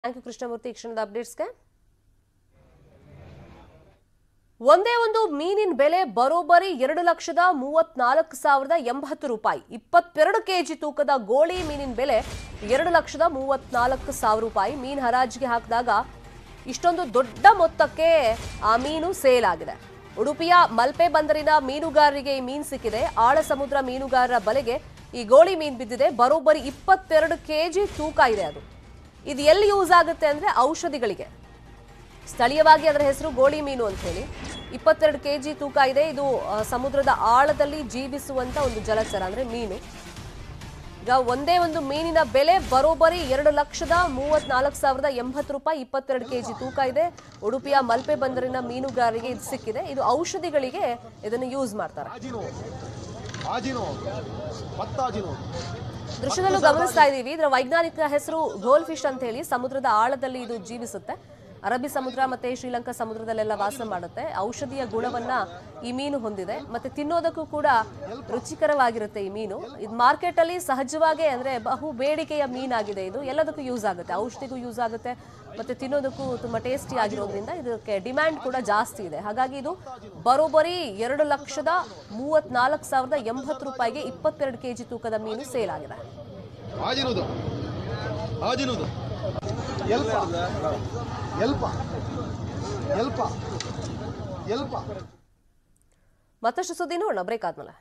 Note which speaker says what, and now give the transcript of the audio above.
Speaker 1: thank you Krishnamurthy ಈ ಕ್ಷಣದ ಅಪ್ಡೇಟ್ಸ್ಗೆ ಒಂದೇ ಒಂದು ಮೀನಿನ ಬೆಲೆ ಬರೋಬ್ಬರಿ ಎರಡು ಲಕ್ಷದ ಮೂವತ್ನಾಲ್ಕು ಸಾವಿರದ ಎಂಬತ್ತು ರೂಪಾಯಿ ಇಪ್ಪತ್ತೆರಡು ಕೆಜಿ ತೂಕದ ಗೋಳಿ ಮೀನಿನ ಬೆಲೆ ಎರಡು ಲಕ್ಷದ ಮೂವತ್ನಾಲ್ಕು ಸಾವಿರ ರೂಪಾಯಿ ಮೀನು ಹರಾಜಿಗೆ ಹಾಕಿದಾಗ ಇಷ್ಟೊಂದು ದೊಡ್ಡ ಮೊತ್ತಕ್ಕೆ ಆ ಮೀನು ಸೇಲ್ ಆಗಿದೆ ಉಡುಪಿಯ ಮಲ್ಪೆ ಬಂದರಿನ ಮೀನುಗಾರರಿಗೆ ಈ ಮೀನು ಸಿಕ್ಕಿದೆ ಆಳ ಸಮುದ್ರ ಮೀನುಗಾರರ ಬಲೆಗೆ ಈ ಗೋಳಿ ಮೀನು ಬಿದ್ದಿದೆ ಬರೋಬ್ಬರಿ ಇಪ್ಪತ್ತೆರಡು ಕೆಜಿ ತೂಕ ಇದೆ ಅದು ಇದು ಎಲ್ಲಿ ಯೂಸ್ ಆಗುತ್ತೆ ಅಂದ್ರೆ ಔಷಧಿಗಳಿಗೆ ಸ್ಥಳೀಯವಾಗಿ ಅದರ ಹೆಸರು ಗೋಳಿ ಮೀನು ಅಂತ ಹೇಳಿ ಇಪ್ಪತ್ತೆರಡು ಕೆ ಜಿ ತೂಕ ಇದೆ ಇದು ಆ, ಸಮುದ್ರದ ಆಳದಲ್ಲಿ ಜೀವಿಸುವಂತ ಒಂದು ಜಲಚರ ಅಂದ್ರೆ ಮೀನು ಈಗ ಒಂದೇ ಒಂದು ಮೀನಿನ ಬೆಲೆ ಬರೋಬ್ಬರಿ ಎರಡು ಲಕ್ಷದ ಮೂವತ್ನಾಲ್ಕು ಸಾವಿರದ ಎಂಬತ್ತು ರೂಪಾಯಿ ಇಪ್ಪತ್ತೆರಡು ಕೆ ಜಿ ತೂಕ ಇದೆ ಉಡುಪಿಯ ಮಲ್ಪೆ ಬಂದರಿನ ಮೀನುಗಾರರಿಗೆ ಇದು ಸಿಕ್ಕಿದೆ ಇದು ಔಷಧಿಗಳಿಗೆ ಇದನ್ನು ಯೂಸ್ ಮಾಡ್ತಾರೆ
Speaker 2: ಆಜಿನೋ ಆಜಿನೋ ಪತ್ತಾಜಿನೋ
Speaker 1: ದೃಶ್ಯದಲ್ಲೂ ಗಮನಿಸ್ತಾ ಇದ್ದೀವಿ ಇದರ ವೈಜ್ಞಾನಿಕ ಹೆಸರು ಗೋಲ್ ಫಿಶ್ ಅಂತ ಹೇಳಿ ಸಮುದ್ರದ ಆಳದಲ್ಲಿ ಇದು ಜೀವಿಸುತ್ತೆ ಅರಬ್ಬಿ ಸಮುದ್ರ ಮತ್ತೆ ಶ್ರೀಲಂಕಾ ಸಮುದ್ರದಲ್ಲೆಲ್ಲ ವಾಸ ಮಾಡುತ್ತೆ ಔಷಧಿಯ ಗುಣವನ್ನ ಈ ಮೀನು ಹೊಂದಿದೆ ಮತ್ತೆ ತಿನ್ನೋದಕ್ಕೂ ಕೂಡ ರುಚಿಕರವಾಗಿರುತ್ತೆ ಈ ಮೀನು ಇದು ಮಾರ್ಕೆಟ್ ಅಲ್ಲಿ ಸಹಜವಾಗಿ ಅಂದ್ರೆ ಬಹು ಬೇಡಿಕೆಯ ಮೀನಾಗಿದೆ ಇದು ಎಲ್ಲದಕ್ಕೂ ಯೂಸ್ ಆಗುತ್ತೆ ಔಷಧಿಗೂ ಯೂಸ್ ಆಗುತ್ತೆ ಮತ್ತೆ ತಿನ್ನೋದಕ್ಕೂ ತುಂಬಾ ಟೇಸ್ಟಿ ಆಗಿರೋದ್ರಿಂದ ಇದಕ್ಕೆ ಡಿಮ್ಯಾಂಡ್ ಕೂಡ ಜಾಸ್ತಿ ಇದೆ ಹಾಗಾಗಿ ಇದು ಬರೋಬ್ಬರಿ ಎರಡು ಲಕ್ಷದ ಮೂವತ್ನಾಲ್ಕು ಸಾವಿರದ ಎಂಬತ್ತು ರೂಪಾಯಿಗೆ ಇಪ್ಪತ್ತೆರಡು ಕೆಜಿ ತೂಕದ ಮೀನು ಸೇಲ್ ಆಗಿದೆ
Speaker 2: ಆಜಿನೋದು ಆಜಿನೋದು ಎಲ್ಪ ಎಲ್ಪ ಎಲ್ಪ ಎಲ್ಪ
Speaker 1: ಮತ್ತಷ್ಟು ಸುದ್ದಿ ನೋಡೋಣ ಬ್ರೇಕ್ ಆದ್ಮೇಲೆ